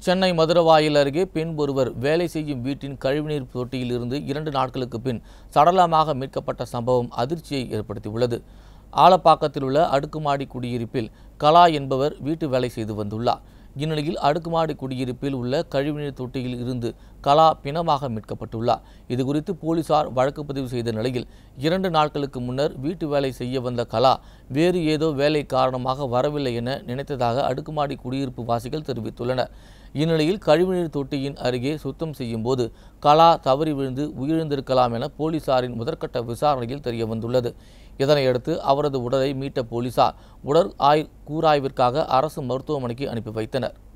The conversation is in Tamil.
சென்னை மதுரவாயில் அருகே பெண் ஒருவர் வேலை செய்யும் வீட்டின் கழிவுநீர் தொட்டியில் இருந்து இரண்டு நாட்களுக்கு பின் சடலமாக மீட்கப்பட்ட சம்பவம் அதிர்ச்சியை ஏற்படுத்தியுள்ளது ஆலப்பாக்கத்தில் உள்ள அடுக்குமாடி குடியிருப்பில் கலா என்பவர் வீட்டு வேலை செய்து வந்துள்ளார் இந்நிலையில் அடுக்குமாடி குடியிருப்பில் உள்ள கழிவுநீர் தொட்டியில் இருந்து கலா பிணமாக மீட்கப்பட்டுள்ளார் இதுகுறித்து போலீசார் வழக்கு பதிவு செய்த நிலையில் இரண்டு நாட்களுக்கு முன்னர் வீட்டு வேலை செய்ய வந்த கலா வேறு ஏதோ வேலை காரணமாக வரவில்லை என நினைத்ததாக அடுக்குமாடி குடியிருப்பு வாசிகள் தெரிவித்துள்ளனர் இந்நிலையில் கழிவுநீர் தொட்டியின் அருகே சுத்தம் செய்யும் போது கலா தவறி விழுந்து உயிரிழந்திருக்கலாம் என போலீசாரின் முதற்கட்ட விசாரணையில் தெரிய வந்துள்ளது இதனையடுத்து அவரது உடலை மீட்ட போலீசார் உடல் ஆய் கூராய்விற்காக அரசு மருத்துவமனைக்கு அனுப்பி வைத்தனர்